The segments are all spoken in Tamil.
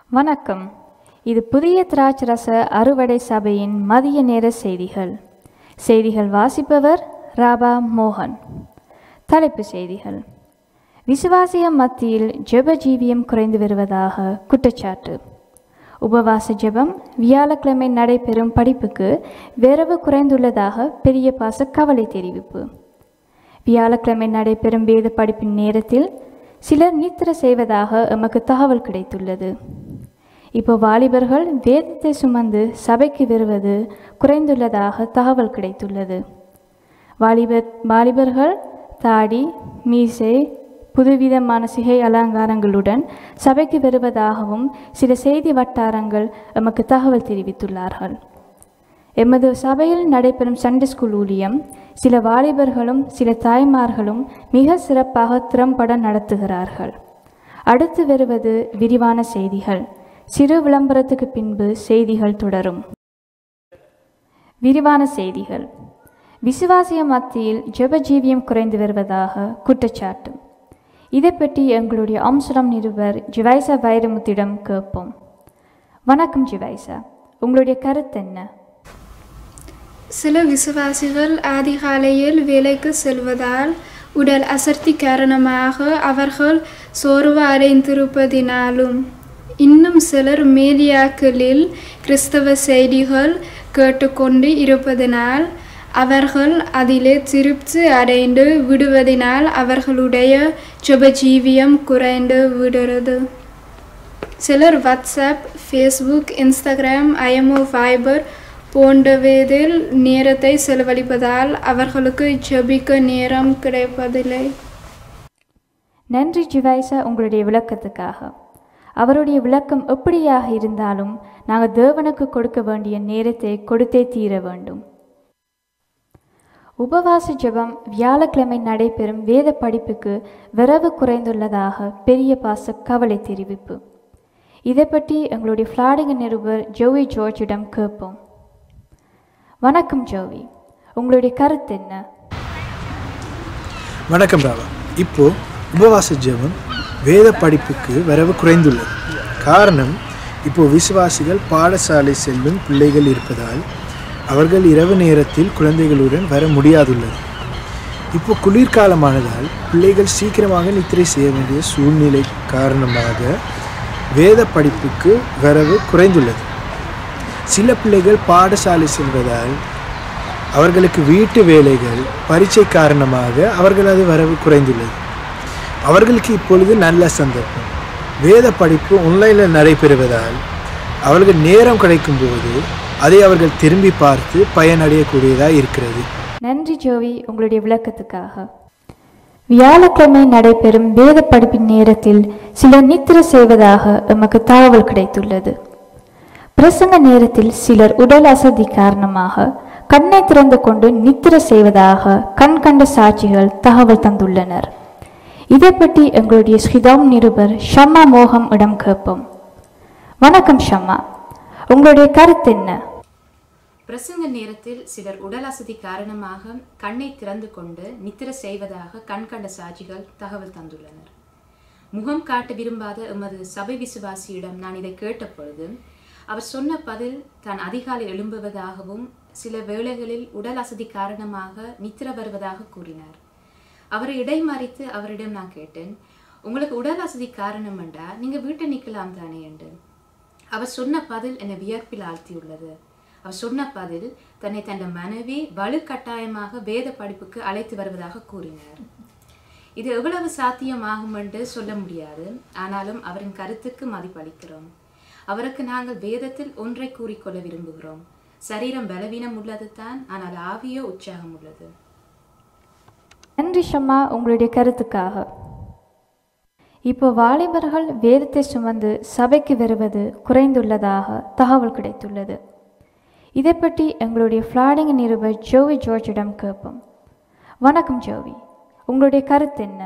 வணக்கம் இது புதிய திராட்சரச அறுவடை சபையின் மதிய நேர செய்திகள் செய்திகள் வாசிப்பவர் ராபா மோகன் தலைப்பு செய்திகள் விசுவாசியம் மத்தியில் ஜெப ஜீவியம் குறைந்து வருவதாக குற்றச்சாட்டு உபவாச ஜெபம் வியாழக்கிழமை நடைபெறும் படிப்புக்கு வரவு குறைந்துள்ளதாக பெரிய பாச கவலை தெரிவிப்பு வியாழக்கிழமை நடைபெறும் வேத படிப்பின் நேரத்தில் சிலர் நித்திர செய்வதாக எமக்கு தகவல் கிடைத்துள்ளது இப்போ வாலிபர்கள் வேதத்தை சுமந்து சபைக்கு வருவது குறைந்துள்ளதாக தகவல் கிடைத்துள்ளது வாலிபர் வாலிபர்கள் தாடி மீசை புதுவிதமான சிகை அலங்காரங்களுடன் சபைக்கு வருவதாகவும் சில செய்தி வட்டாரங்கள் எமக்கு தகவல் தெரிவித்துள்ளார்கள் எமது சபையில் நடைபெறும் சண்டே ஸ்கூல் ஊழியம் சில வாலிபர்களும் சில தாய்மார்களும் மிக சிறப்பாக திறம்பட நடத்துகிறார்கள் அடுத்து வருவது விரிவான செய்திகள் சிறு விளம்பரத்துக்கு பின்பு செய்திகள் தொடரும் விரிவான செய்திகள் விசுவாசிய மத்தியில் ஜெப ஜீவியம் குறைந்து வருவதாக குற்றச்சாட்டு இதை பற்றி எங்களுடைய அம்சரம் நிருபர் ஜிவைசா வைரமுத்திடம் கேட்போம் வணக்கம் ஜிவைசா உங்களுடைய கருத்து என்ன சில விசுவாசிகள் அதிகாலையில் வேலைக்கு செல்வதால் உடல் அசர்த்தி காரணமாக அவர்கள் சோர்வு அடைந்திருப்பதினாலும் இன்னும் சிலர் மீடியாக்களில் கிறிஸ்தவ செய்திகள் கேட்டுக்கொண்டு இருப்பதனால் அவர்கள் அதிலே திருப்தி அடைந்து விடுவதினால் அவர்களுடைய ஜபஜீவியம் குறைந்து விடுறது சிலர் WhatsApp Facebook Instagram IMO Viber போன்றவதில் நேரத்தை செலவழிப்பதால் அவர்களுக்கு ஜபிக்க நேரம் கிடைப்பதில்லை நன்றி ஜிவைசா உங்களுடைய விளக்கத்துக்காக அவருடைய விளக்கம் எப்படியாக இருந்தாலும் நாங்கள் தேவனுக்கு கொடுக்க வேண்டிய நேரத்தை கொடுத்தே தீர வேண்டும் உபவாச ஜெபம் வியாழக்கிழமை நடைபெறும் வேத படிப்புக்கு வரவு குறைந்துள்ளதாக பெரிய பாச கவலை தெரிவிப்பு இதை பற்றி எங்களுடைய ஃப்ளாடிங்க நிருபர் ஜோவி ஜோர்ஜிடம் கேட்போம் வணக்கம் ஜோவி உங்களுடைய கருத்து என்ன வணக்கம் ராவா இப்போ உபவாச ஜெபம் வேத படிப்புக்கு வரவு குறைந்துள்ளது காரணம் இப்போ விசுவாசிகள் பாடசாலை செல்லும் பிள்ளைகள் இருப்பதால் அவர்கள் இரவு நேரத்தில் குழந்தைகளுடன் வர முடியாதுள்ளது இப்போ குளிர்காலமானதால் பிள்ளைகள் சீக்கிரமாக நித்திரை செய்ய வேண்டிய சூழ்நிலை காரணமாக வேத படிப்புக்கு வரவு குறைந்துள்ளது சில பிள்ளைகள் பாடசாலை செல்வதால் அவர்களுக்கு வீட்டு வேலைகள் பரீட்சை காரணமாக அவர்களது வரவு குறைந்துள்ளது அவர்களுக்கு இப்பொழுது நல்ல சந்தர்ப்பம் வேத படிப்பு ஆன்லைனில் நடைபெறுவதால் அவர்கள் நேரம் கிடைக்கும் போது அதை அவர்கள் திரும்பி பார்த்து பயனடையக்கூடியதாக இருக்கிறது நன்றி ஜோவி உங்களுடைய விளக்கத்துக்காக வியாழக்கிழமை நடைபெறும் வேத படிப்பின் நேரத்தில் சிலர் நித்திர செய்வதாக எமக்கு தகவல் கிடைத்துள்ளது பிரசங்க நேரத்தில் சிலர் உடல் அசதி காரணமாக கண்ணை திறந்து கொண்டு நித்திர செய்வதாக கண் கண்ட சாட்சிகள் தகவல் தந்துள்ளனர் இதை பற்றி எங்களுடைய ஸ்ரீதாம் நிருபர் ஷம்மா மோகம் இடம் கேட்போம் வணக்கம் ஷம்மா உங்களுடைய கருத்து என்ன பிரசங்க நேரத்தில் சிலர் உடல் அசதி காரணமாக கண்ணை திறந்து கொண்டு நித்திர செய்வதாக கண்கண்ட சாட்சிகள் தகவல் தந்துள்ளனர் முகம் காட்ட விரும்பாத எமது சபை விசுவாசியிடம் நான் இதை கேட்டபொழுது அவர் சொன்ன பதில் தான் அதிகாலை எழும்புவதாகவும் சில வேளைகளில் உடல் அசதி காரணமாக நித்திர வருவதாக கூறினார் அவரை இடைமறித்து அவரிடம் நான் கேட்டேன் உங்களுக்கு உடல் அசதி காரணம் என்றா நீங்க வீட்டை நிற்கலாம் தானே என்று அவர் சொன்ன பதில் என்னை வியர்ப்பில் ஆழ்த்தியுள்ளது அவர் சொன்ன பதில் தன்னை தன் மனைவி வலுக்கட்டாயமாக வேத படிப்புக்கு அழைத்து வருவதாக கூறினார் இது எவ்வளவு சாத்தியமாகும் என்று சொல்ல முடியாது ஆனாலும் அவரின் கருத்துக்கு மதிப்பளிக்கிறோம் அவருக்கு நாங்கள் வேதத்தில் ஒன்றை கூறிக்கொள்ள விரும்புகிறோம் சரீரம் பலவீனம் உள்ளது தான் ஆனால் ஆவியோ உற்சாகம் உள்ளது நன்றி ஷம்மா உங்களுடைய கருத்துக்காக இப்போ வாலிபர்கள் வேதத்தை சுமந்து சபைக்கு வருவது குறைந்துள்ளதாக தகவல் கிடைத்துள்ளது இதை பற்றி எங்களுடைய ஃப்ளாடிங் நிருபர் ஜோவி ஜோர்ஜிடம் கேட்போம் வணக்கம் ஜோவி உங்களுடைய கருத்து என்ன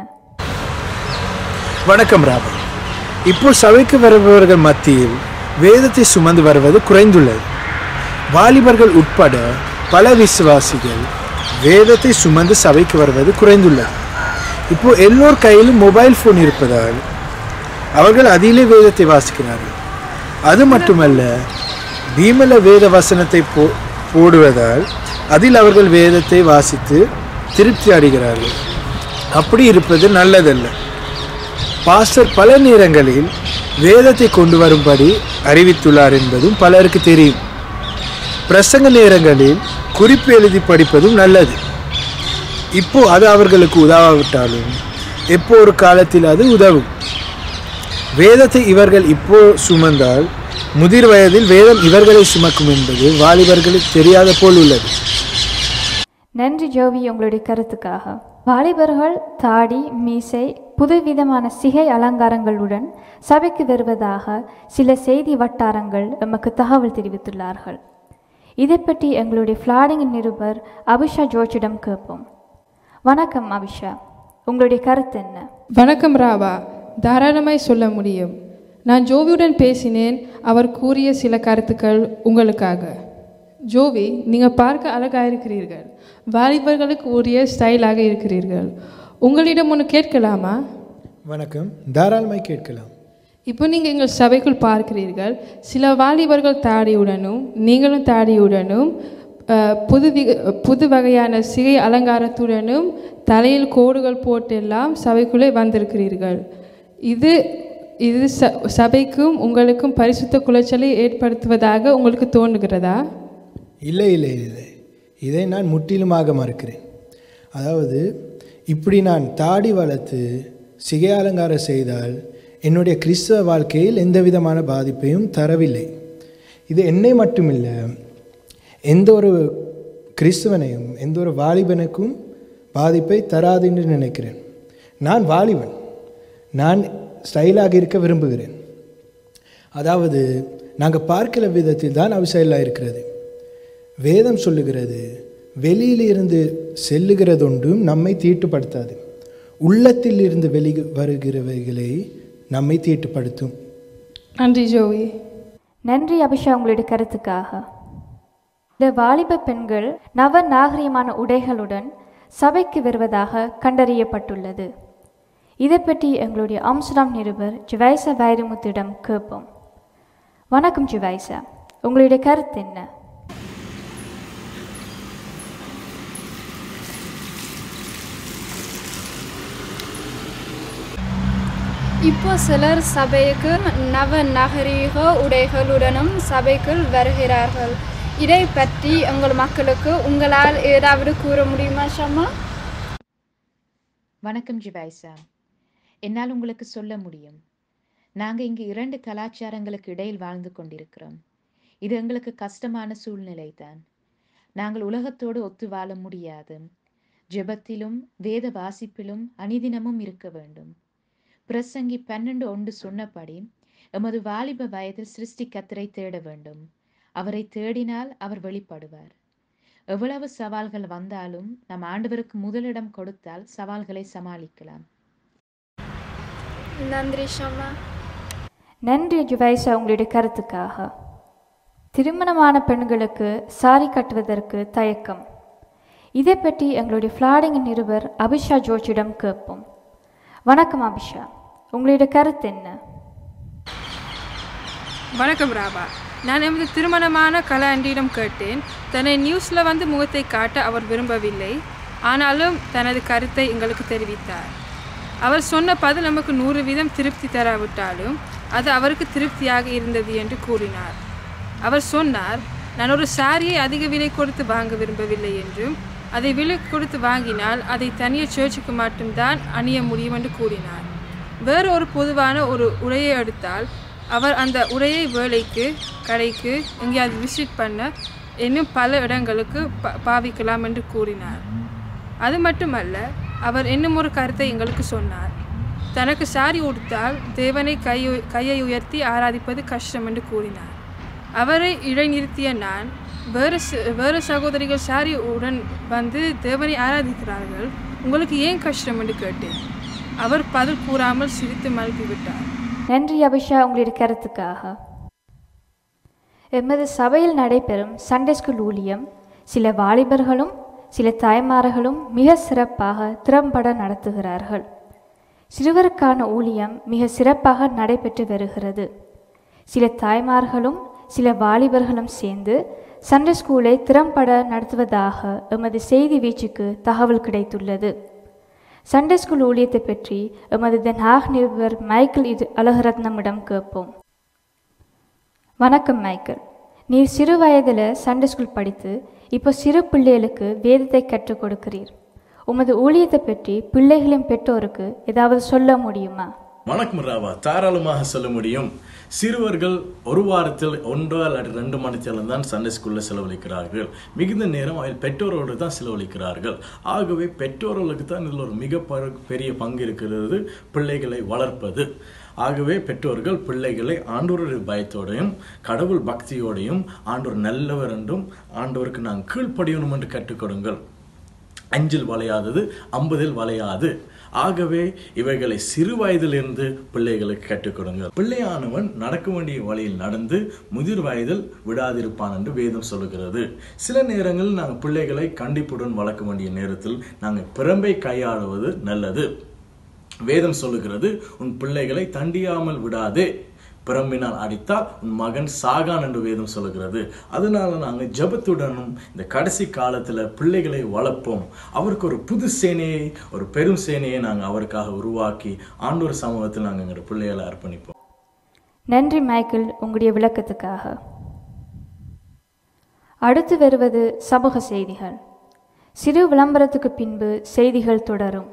வணக்கம் ராபா இப்போ சபைக்கு வருபவர்கள் மத்தியில் வேதத்தை சுமந்து வருவது குறைந்துள்ளது வாலிபர்கள் உட்பட பல விசுவாசிகள் வேதத்தை சுமந்து சபைக்கு வருவது குறைந்துள்ளது இப்போ எல்லோர் கையிலும் மொபைல் ஃபோன் இருப்பதால் அவர்கள் அதிலே வேதத்தை வாசிக்கிறார்கள் அது மட்டுமல்ல பீமல வேத வசனத்தை போ போடுவதால் அதில் அவர்கள் வேதத்தை வாசித்து திருப்தி அடைகிறார்கள் அப்படி இருப்பது நல்லதல்ல பாஸ்டர் பல நேரங்களில் வேதத்தை கொண்டு வரும்படி அறிவித்துள்ளார் என்பதும் பலருக்கு தெரியும் பிரசங்க நேரங்களில் குறிப்பு எழுதி படிப்பதும் நல்லது இப்போ அது அவர்களுக்கு உதவாவிட்டாலும் எப்போ ஒரு காலத்தில் அது உதவும் வேதத்தை இவர்கள் இப்போ சுமந்தால் முதிர் வயதில் வேதம் இவர்களை சுமக்கும் என்பது வாலிபர்களுக்கு தெரியாத போல் உள்ளது நன்றி ஜோவி உங்களுடைய கருத்துக்காக வாலிபர்கள் தாடி மீசை புதுவிதமான சிகை அலங்காரங்களுடன் சபைக்கு வருவதாக சில செய்தி வட்டாரங்கள் எமக்கு தகவல் தெரிவித்துள்ளார்கள் இதை பற்றி எங்களுடைய ஃப்ளாடிங் நிருபர் அபிஷா ஜோர்ஜிடம் கேட்போம் வணக்கம் அபிஷா உங்களுடைய கருத்து என்ன வணக்கம் ராவா தாராளமாய் சொல்ல முடியும் நான் ஜோவியுடன் பேசினேன் அவர் கூறிய சில கருத்துக்கள் உங்களுக்காக ஜோவி நீங்கள் பார்க்க அழகாக இருக்கிறீர்கள் வாலிபர்களுக்கு உரிய ஸ்டைலாக இருக்கிறீர்கள் உங்களிடம் ஒன்று கேட்கலாமா வணக்கம் தாராளமாய் கேட்கலாம் இப்போ நீங்கள் எங்கள் சபைக்குள் பார்க்கிறீர்கள் சில வாலிபர்கள் தாடியுடனும் நீங்களும் தாடியுடனும் அஹ், புது வி- புது வகையான சிகை அலங்காரத்துடனும் தலையில் கோடுகள் போட்டெல்லாம் சபைக்குள்ளே வந்திருக்கிறீர்கள் இது இது ச சபைக்கும் உங்களுக்கும் பரிசுத்த குலைச்சலை ஏற்படுத்துவதாக உங்களுக்கு தோன்றுகிறதா இல்லை இல்லை இல்லை இதை நான் முற்றிலுமாக மறுக்கிறேன் அதாவது இப்படி நான் தாடி வளர்த்து சிகை அலங்காரம் செய்தால் என்னுடைய கிறிஸ்தவ வாழ்க்கையில் எந்த விதமான பாதிப்பையும் தரவில்லை இது என்னை மட்டுமில்லை எந்த ஒரு கிறிஸ்தவனையும் எந்த ஒரு வாலிபனுக்கும் பாதிப்பை தராது என்று நினைக்கிறேன் நான் வாலிபன் நான் ஸ்டைலாக இருக்க விரும்புகிறேன் அதாவது நாங்கள் பார்க்கிற விதத்தில் தான் அபிஷேகலாக இருக்கிறது வேதம் சொல்லுகிறது வெளியிலிருந்து செல்லுகிறதொன்றும் நம்மை தீட்டுப்படுத்தாது உள்ளத்தில் இருந்து வெளி வருகிறவைகளை நம்மை தீட்டுப்படுத்தும் நன்றி ஜோவி நன்றி அபிஷா உங்களுடைய கருத்துக்காக இந்த வாலிப பெண்கள் நவ நாகரிகமான உடைகளுடன் சபைக்கு வருவதாக கண்டறியப்பட்டுள்ளது இதை பற்றி எங்களுடைய ஆம்ஸ்டாம் நிருபர் ஜுவைசா வைரமுத்திடம் கேட்போம் வணக்கம் ஜுவைசா உங்களுடைய கருத்து என்ன இப்போ சிலர் சபைக்கு நவ நாகரீக உடைகளுடனும் சபைக்குள் வருகிறார்கள் இதை பற்றி உங்கள் மக்களுக்கு உங்களால் ஏதாவது கூற முடியுமா ஷம்மா வணக்கம் ஜிபாய்சா என்னால் உங்களுக்கு சொல்ல முடியும் நாங்கள் இங்கு இரண்டு கலாச்சாரங்களுக்கு இடையில் வாழ்ந்து கொண்டிருக்கிறோம் இது எங்களுக்கு கஷ்டமான சூழ்நிலை தான் நாங்கள் உலகத்தோடு ஒத்து வாழ முடியாது ஜெபத்திலும் வேத வாசிப்பிலும் அனிதினமும் இருக்க வேண்டும் பிரசங்கி பன்னெண்டு ஒன்று சொன்னபடி எமது வாலிப வயதில் சிருஷ்டி கத்தரை தேட வேண்டும் அவரை தேடினால் அவர் வெளிப்படுவார் எவ்வளவு சவால்கள் வந்தாலும் நம் ஆண்டவருக்கு முதலிடம் கொடுத்தால் சவால்களை சமாளிக்கலாம் நன்றி ஷம்மா நன்றி ஜுவைசா உங்களுடைய கருத்துக்காக திருமணமான பெண்களுக்கு சாரி கட்டுவதற்கு தயக்கம் இதை பற்றி எங்களுடைய ஃப்ளாடிங் நிருபர் அபிஷா ஜோர்ஜிடம் கேட்போம் வணக்கம் அபிஷா உங்களுடைய கருத்து என்ன வணக்கம் ராபா நான் எமது திருமணமான கலாண்டியிடம் கேட்டேன் தன்னை நியூஸில் வந்து முகத்தை காட்ட அவர் விரும்பவில்லை ஆனாலும் தனது கருத்தை எங்களுக்கு தெரிவித்தார் அவர் சொன்ன பதில் நமக்கு நூறு வீதம் திருப்தி தராவிட்டாலும் அது அவருக்கு திருப்தியாக இருந்தது என்று கூறினார் அவர் சொன்னார் நான் ஒரு சாரியை அதிக விலை கொடுத்து வாங்க விரும்பவில்லை என்றும் அதை விலை கொடுத்து வாங்கினால் அதை தனியாக சர்ச்சுக்கு மட்டும்தான் அணிய முடியும் என்று கூறினார் வேறு ஒரு பொதுவான ஒரு உடையை எடுத்தால் அவர் அந்த உடையை வேலைக்கு கடைக்கு எங்கேயாவது விசிட் பண்ண இன்னும் பல இடங்களுக்கு ப பாவிக்கலாம் என்று கூறினார் அது மட்டுமல்ல அவர் இன்னும் ஒரு கருத்தை எங்களுக்கு சொன்னார் தனக்கு சாரி உடுத்தால் தேவனை கை கையை உயர்த்தி ஆராதிப்பது கஷ்டம் என்று கூறினார் அவரை இடைநிறுத்திய நான் வேறு ச- வேறு சகோதரிகள் சாரி உடன் வந்து தேவனை ஆராதிக்கிறார்கள் உங்களுக்கு ஏன் கஷ்டம் என்று கேட்டேன் அவர் பதில் கூறாமல் சிரித்து மழுப்பிவிட்டார் நன்றி அபிஷா உங்களுடைய கருத்துக்காக எமது சபையில் நடைபெறும் சண்டே ஸ்கூல் ஊழியம் சில வாலிபர்களும் சில தாய்மார்களும் மிக சிறப்பாக திறம்பட நடத்துகிறார்கள் சிறுவருக்கான ஊழியம் மிக சிறப்பாக நடைபெற்று வருகிறது சில தாய்மார்களும் சில வாலிபர்களும் சேர்ந்து சண்டே ஸ்கூலை திறம்பட நடத்துவதாக எமது செய்தி வீச்சுக்கு தகவல் கிடைத்துள்ளது சண்டே ஸ்கூல் ஊழியத்தை பற்றி எமது தென் ஹாக் நிருபர் மைக்கேல் இது அழகரத்னமிடம் கேட்போம் வணக்கம் மைக்கேல் நீர் சிறு வயதில் சண்டே ஸ்கூல் படித்து இப்போ சிறு பிள்ளைகளுக்கு வேதத்தை கற்றுக் கொடுக்கிறீர் உமது ஊழியத்தை பற்றி பிள்ளைகளின் பெற்றோருக்கு ஏதாவது சொல்ல முடியுமா வணக்கம் ராவா தாராளமாக சொல்ல முடியும் சிறுவர்கள் ஒரு வாரத்தில் ஒன்றோ அல்லது ரெண்டு மணித்தேலம் தான் சண்டே ஸ்கூலில் செலவழிக்கிறார்கள் மிகுந்த நேரம் அதில் பெற்றோரோடு தான் செலவழிக்கிறார்கள் ஆகவே பெற்றோர்களுக்கு தான் இதில் ஒரு மிக ப- பெரிய பங்கு இருக்கிறது பிள்ளைகளை வளர்ப்பது ஆகவே பெற்றோர்கள் பிள்ளைகளை ஆண்டவருடைய பயத்தோடையும் கடவுள் பக்தியோடையும் ஆண்டவர் நல்லவர் என்றும் ஆண்டவருக்கு நாங்கள் கீழ்ப்படியணும் என்று கற்றுக் கொடுங்கள் அஞ்சில் வளையாதது ஐம்பதில் வளையாது ஆகவே இவைகளை சிறு வயதிலிருந்து பிள்ளைகளுக்கு கற்றுக் கொடுங்க பிள்ளையானவன் நடக்க வேண்டிய வழியில் நடந்து முதிர் வயதில் விடாதிருப்பான் என்று வேதம் சொல்லுகிறது சில நேரங்களில் நாங்கள் பிள்ளைகளை கண்டிப்புடன் வளர்க்க வேண்டிய நேரத்தில் நாங்கள் பிறம்பை கையாளுவது நல்லது வேதம் சொல்லுகிறது உன் பிள்ளைகளை தண்டியாமல் விடாதே பிறம்பினால் அடித்தால் உன் மகன் சாகான் என்று வேதம் சொல்லுகிறது அதனால நாங்கள் ஜெபத்துடனும் இந்த கடைசி காலத்துல பிள்ளைகளை வளர்ப்போம் அவருக்கு ஒரு புது சேனையை ஒரு பெரும் சேனையை நாங்கள் அவருக்காக உருவாக்கி ஆண்டோர் சமூகத்தில் நாங்கள் எங்கள் பிள்ளைகளை அர்ப்பணிப்போம் நன்றி மைக்கேல் உங்களுடைய விளக்கத்துக்காக அடுத்து வருவது சமூக செய்திகள் சிறு விளம்பரத்துக்கு பின்பு செய்திகள் தொடரும்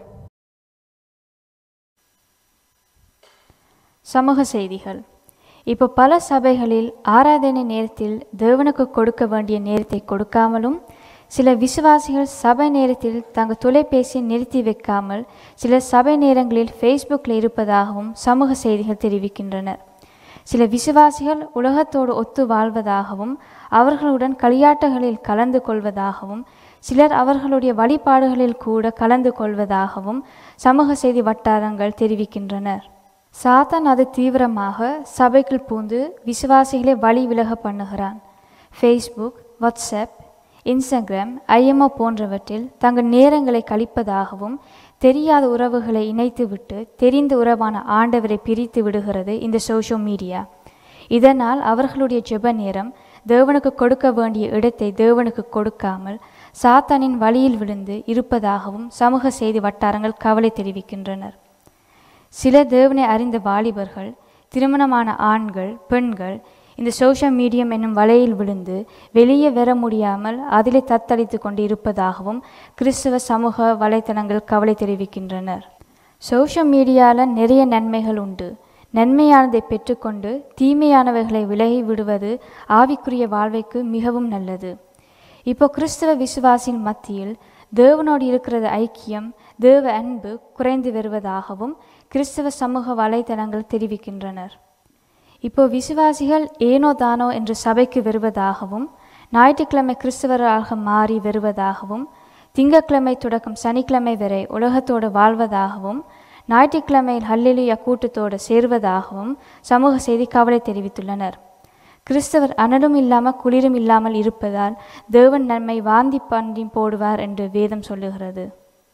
சமூக செய்திகள் இப்போ பல சபைகளில் ஆராதனை நேரத்தில் தேவனுக்கு கொடுக்க வேண்டிய நேரத்தை கொடுக்காமலும் சில விசுவாசிகள் சபை நேரத்தில் தங்கள் தொலைபேசியை நிறுத்தி வைக்காமல் சில சபை நேரங்களில் ஃபேஸ்புக்கில் இருப்பதாகவும் சமூக செய்திகள் தெரிவிக்கின்றனர் சில விசுவாசிகள் உலகத்தோடு ஒத்து வாழ்வதாகவும் அவர்களுடன் களியாட்டுகளில் கலந்து கொள்வதாகவும் சிலர் அவர்களுடைய வழிபாடுகளில் கூட கலந்து கொள்வதாகவும் சமூக செய்தி வட்டாரங்கள் தெரிவிக்கின்றனர் சாத்தான் அது தீவிரமாக சபைக்குள் பூந்து விசுவாசிகளை வழி விலக பண்ணுகிறான் ஃபேஸ்புக் வாட்ஸ்அப் இன்ஸ்டாகிராம் ஐஎம்ஓ போன்றவற்றில் தங்கள் நேரங்களை கழிப்பதாகவும் தெரியாத உறவுகளை இணைத்துவிட்டு தெரிந்த உறவான ஆண்டவரை பிரித்து விடுகிறது இந்த சோஷியல் மீடியா இதனால் அவர்களுடைய ஜெப நேரம் தேவனுக்கு கொடுக்க வேண்டிய இடத்தை தேவனுக்கு கொடுக்காமல் சாத்தானின் வழியில் விழுந்து இருப்பதாகவும் சமூக செய்தி வட்டாரங்கள் கவலை தெரிவிக்கின்றனர் சில தேவனை அறிந்த வாலிபர்கள் திருமணமான ஆண்கள் பெண்கள் இந்த சோஷியல் மீடியம் என்னும் வலையில் விழுந்து வெளியே வர முடியாமல் அதிலே தத்தளித்து கொண்டு இருப்பதாகவும் கிறிஸ்தவ சமூக வலைத்தளங்கள் கவலை தெரிவிக்கின்றனர் சோஷியல் மீடியாவில் நிறைய நன்மைகள் உண்டு நன்மையானதை பெற்றுக்கொண்டு தீமையானவைகளை விலகி விடுவது ஆவிக்குரிய வாழ்வைக்கு மிகவும் நல்லது இப்போ கிறிஸ்தவ விசுவாசின் மத்தியில் தேவனோடு இருக்கிறது ஐக்கியம் தேவ அன்பு குறைந்து வருவதாகவும் கிறிஸ்தவ சமூக வலைதளங்கள் தெரிவிக்கின்றனர் இப்போ விசுவாசிகள் ஏனோ தானோ என்று சபைக்கு வருவதாகவும் ஞாயிற்றுக்கிழமை கிறிஸ்தவராக மாறி வருவதாகவும் திங்கட்கிழமை தொடக்கம் சனிக்கிழமை வரை உலகத்தோடு வாழ்வதாகவும் ஞாயிற்றுக்கிழமையில் ஹல்லேலூயா கூட்டத்தோடு சேர்வதாகவும் சமூக செய்தி கவலை தெரிவித்துள்ளனர் கிறிஸ்தவர் அனலும் இல்லாமல் குளிரும் இல்லாமல் இருப்பதால் தேவன் நன்மை வாந்தி பண்டி போடுவார் என்று வேதம் சொல்லுகிறது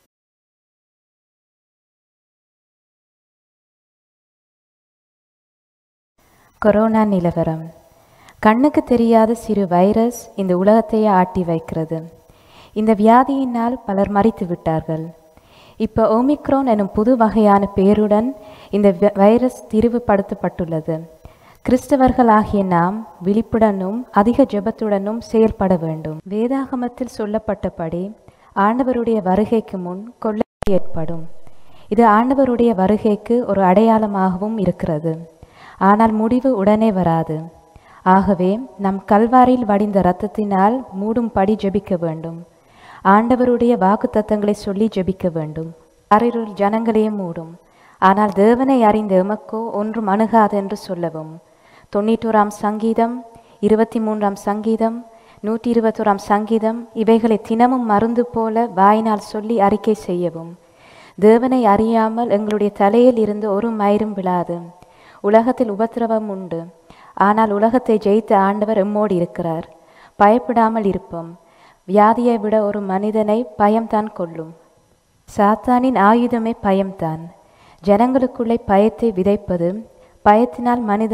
கொரோனா நிலவரம் கண்ணுக்கு தெரியாத சிறு வைரஸ் இந்த உலகத்தையே ஆட்டி வைக்கிறது இந்த வியாதியினால் பலர் மறித்து விட்டார்கள் இப்போ ஓமிக்ரோன் எனும் புது வகையான பேருடன் இந்த வி- வைரஸ் திரிவுபடுத்தப்பட்டுள்ளது கிறிஸ்தவர்களாகிய நாம் விழிப்புடனும் அதிக ஜெபத்துடனும் செயல்பட வேண்டும் வேதாகமத்தில் சொல்லப்பட்டபடி ஆண்டவருடைய வருகைக்கு முன் கொள்ளை ஏற்படும் இது ஆண்டவருடைய வருகைக்கு ஒரு அடையாளமாகவும் இருக்கிறது ஆனால் முடிவு உடனே வராது ஆகவே நம் கல்வாரில் வடிந்த இரத்தத்தினால் மூடும்படி ஜெபிக்க வேண்டும் ஆண்டவருடைய வாக்குத்தத்தங்களை சொல்லி ஜெபிக்க வேண்டும் அருள் ஜனங்களையே மூடும் ஆனால் தேவனை அறிந்த எமக்கோ ஒன்றும் அணுகாது என்று சொல்லவும் தொண்ணூற்றோராம் சங்கீதம் இருபத்தி மூன்றாம் சங்கீதம் நூற்றி இருபத்தோராம் சங்கீதம் இவைகளை தினமும் மருந்து போல வாயினால் சொல்லி அறிக்கை செய்யவும் தேவனை அறியாமல் எங்களுடைய தலையில் இருந்து ஒரு மயிரும் விழாது உலகத்தில் உபத்திரவம் உண்டு ஆனால் உலகத்தை ஜெயித்த ஆண்டவர் எம்மோடு இருக்கிறார் பயப்படாமல் இருப்போம் வியாதியை விட ஒரு மனிதனை பயம்தான் கொள்ளும் சாத்தானின் ஆயுதமே பயம்தான் ஜனங்களுக்குள்ளே பயத்தை விதைப்பது பயத்தினால் மனிதனை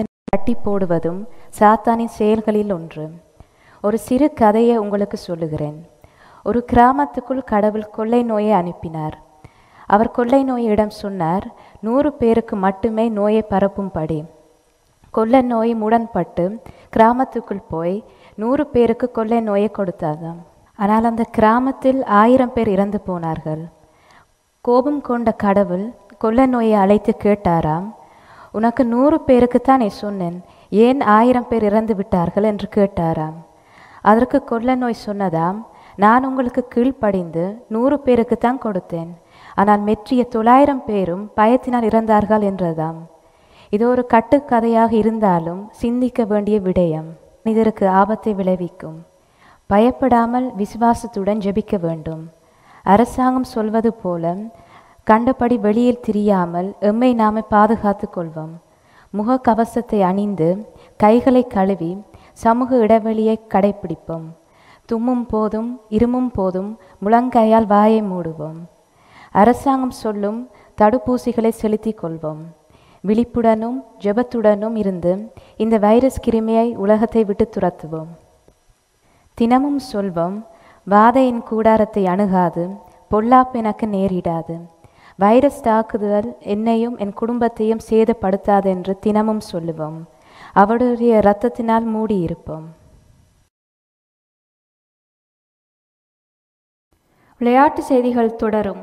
கட்டி போடுவதும் சாத்தானின் செயல்களில் ஒன்று ஒரு சிறு கதையை உங்களுக்கு சொல்லுகிறேன் ஒரு கிராமத்துக்குள் கடவுள் கொள்ளை நோயை அனுப்பினார் அவர் கொள்ளை நோயிடம் சொன்னார் நூறு பேருக்கு மட்டுமே நோயை பரப்பும்படி கொள்ளை நோய் முடன்பட்டு கிராமத்துக்குள் போய் நூறு பேருக்கு கொள்ளை நோயை கொடுத்தாதாம் ஆனால் அந்த கிராமத்தில் ஆயிரம் பேர் இறந்து போனார்கள் கோபம் கொண்ட கடவுள் கொள்ளை நோயை அழைத்து கேட்டாராம் உனக்கு நூறு பேருக்குத்தான் சொன்னேன் ஏன் ஆயிரம் பேர் இறந்து விட்டார்கள் என்று கேட்டாராம் அதற்கு கொள்ளை நோய் சொன்னதாம் நான் உங்களுக்கு கீழ்ப்படிந்து நூறு பேருக்குத்தான் கொடுத்தேன் ஆனால் மெற்றிய தொள்ளாயிரம் பேரும் பயத்தினால் இறந்தார்கள் என்றதாம் இது ஒரு கட்டுக்கதையாக இருந்தாலும் சிந்திக்க வேண்டிய விடயம் இதற்கு ஆபத்தை விளைவிக்கும் பயப்படாமல் விசுவாசத்துடன் ஜெபிக்க வேண்டும் அரசாங்கம் சொல்வது போல கண்டபடி வெளியில் திரியாமல் எம்மை நாமே பாதுகாத்து கொள்வோம் முகக்கவசத்தை அணிந்து கைகளை கழுவி சமூக இடைவெளியை கடைப்பிடிப்போம் தும்மும் போதும் இருமும் போதும் முழங்கையால் வாயை மூடுவோம் அரசாங்கம் சொல்லும் தடுப்பூசிகளை செலுத்திக் கொள்வோம் விழிப்புடனும் ஜெபத்துடனும் இருந்து இந்த வைரஸ் கிருமியை உலகத்தை விட்டு துரத்துவோம் தினமும் சொல்வோம் வாதையின் கூடாரத்தை அணுகாது பொல்லாப்பு எனக்கு நேரிடாது வைரஸ் தாக்குதல் என்னையும் என் குடும்பத்தையும் சேதப்படுத்தாது என்று தினமும் சொல்லுவோம் அவருடைய இரத்தத்தினால் மூடியிருப்போம் விளையாட்டு செய்திகள் தொடரும்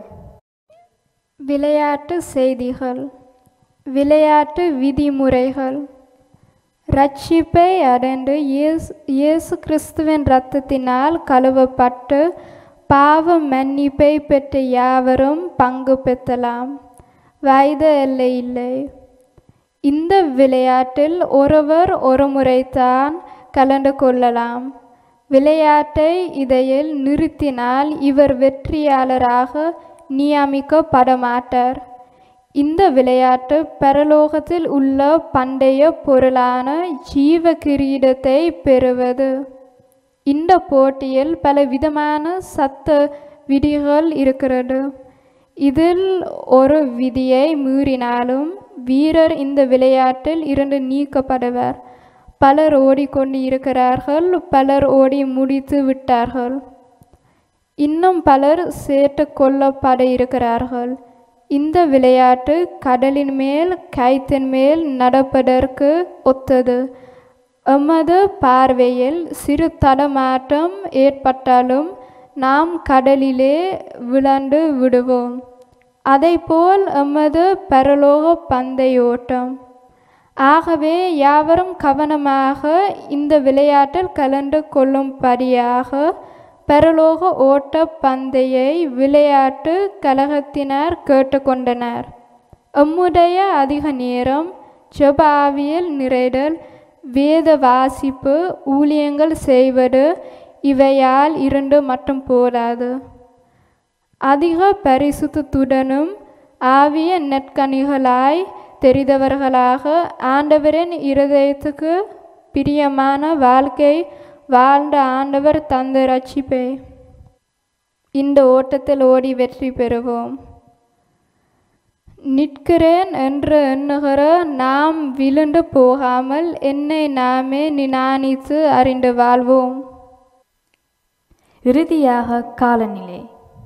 விளையாட்டு செய்திகள் விளையாட்டு விதிமுறைகள் ரட்சிப்பை அடைந்து இயேசு இயேசு கிறிஸ்துவின் இரத்தத்தினால் கழுவப்பட்டு பாவ மன்னிப்பை பெற்ற யாவரும் பங்கு பெற்றலாம் வயது எல்லை இல்லை இந்த விளையாட்டில் ஒருவர் ஒரு முறைதான் கலந்து கொள்ளலாம் விளையாட்டை இடையில் நிறுத்தினால் இவர் வெற்றியாளராக நியமிக்கப்பட மாட்டார் இந்த விளையாட்டு பரலோகத்தில் உள்ள பண்டைய பொருளான ஜீவ கிரீடத்தை பெறுவது இந்த போட்டியில் பல விதமான சத்த விதிகள் இருக்கிறது இதில் ஒரு விதியை மீறினாலும் வீரர் இந்த விளையாட்டில் இருந்து நீக்கப்படுவர் பலர் ஓடிக்கொண்டு இருக்கிறார்கள் பலர் ஓடி முடித்து விட்டார்கள் இன்னும் பலர் சேர்த்து கொள்ளப்பட இருக்கிறார்கள் இந்த விளையாட்டு கடலின் மேல் கைத்தின் மேல் நடப்பதற்கு ஒத்தது எமது பார்வையில் சிறு தடமாற்றம் ஏற்பட்டாலும் நாம் கடலிலே விழந்து விடுவோம் அதைப்போல் எமது பரலோக பந்தயோட்டம் ஆகவே யாவரும் கவனமாக இந்த விளையாட்டில் கலந்து கொள்ளும்படியாக பரலோக ஓட்ட பந்தயை விளையாட்டு கழகத்தினர் கேட்டுக்கொண்டனர் எம்முடைய அதிக நேரம் ஜெப ஆவியில் நிறைதல் வேத வாசிப்பு ஊழியங்கள் செய்வது இவையால் இருந்து மட்டும் போதாது அதிக பரிசுத்தத்துடனும் ஆவிய நெற்கனிகளாய் தெரிந்தவர்களாக ஆண்டவரின் இருதயத்துக்கு பிரியமான வாழ்க்கை வாழ்ந்த ஆண்டவர் தந்த ரட்சிப்பே இந்த ஓட்டத்தில் ஓடி வெற்றி பெறுவோம் நிற்கிறேன் என்று எண்ணுகிற நாம் விழுந்து போகாமல் என்னை நாமே நினானித்து அறிந்து வாழ்வோம் இறுதியாக காலநிலை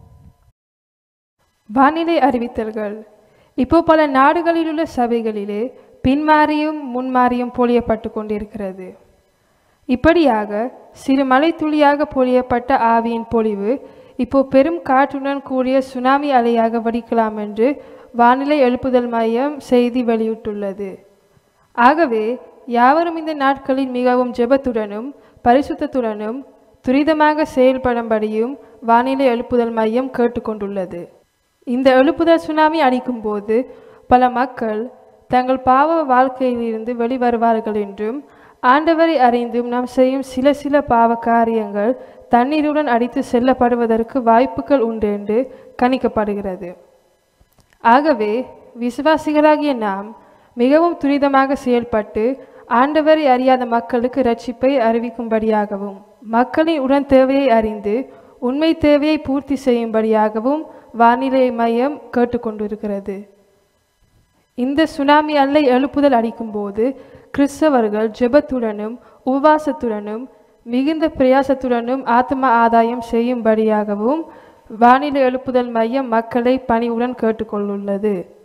வானிலை அறிவித்தல்கள் இப்போ பல நாடுகளில் உள்ள சபைகளிலே பின்மாறியும் முன்மாறியும் பொழியப்பட்டு கொண்டிருக்கிறது இப்படியாக சிறு மழை துளியாக பொழியப்பட்ட ஆவியின் பொழிவு இப்போ பெரும் காற்றுடன் கூடிய சுனாமி அலையாக வடிக்கலாம் என்று வானிலை எழுப்புதல் மையம் செய்தி வெளியிட்டுள்ளது ஆகவே யாவரும் இந்த நாட்களில் மிகவும் ஜெபத்துடனும் பரிசுத்தத்துடனும் துரிதமாக செயல்படும்படியும் வானிலை எழுப்புதல் மையம் கேட்டுக்கொண்டுள்ளது இந்த எழுப்புதல் சுனாமி அடிக்கும்போது பல மக்கள் தங்கள் பாவ வாழ்க்கையிலிருந்து வெளிவருவார்கள் என்றும் ஆண்டவரை அறிந்தும் நாம் செய்யும் சில சில பாவ காரியங்கள் தண்ணீருடன் அடித்து செல்லப்படுவதற்கு வாய்ப்புகள் உண்டு என்று கணிக்கப்படுகிறது ஆகவே விசுவாசிகளாகிய நாம் மிகவும் துரிதமாக செயல்பட்டு ஆண்டவரை அறியாத மக்களுக்கு ரட்சிப்பை அறிவிக்கும்படியாகவும் மக்களின் உடன் தேவையை அறிந்து உண்மை தேவையை பூர்த்தி செய்யும்படியாகவும் வானிலை மையம் கேட்டுக்கொண்டிருக்கிறது இந்த சுனாமி அலை எழுப்புதல் அடிக்கும்போது கிறிஸ்தவர்கள் ஜெபத்துடனும் உபவாசத்துடனும் மிகுந்த பிரயாசத்துடனும் ஆத்ம ஆதாயம் செய்யும்படியாகவும் வானிலை எழுப்புதல் மையம் மக்களை பணிவுடன் கேட்டுக்கொண்டுள்ளது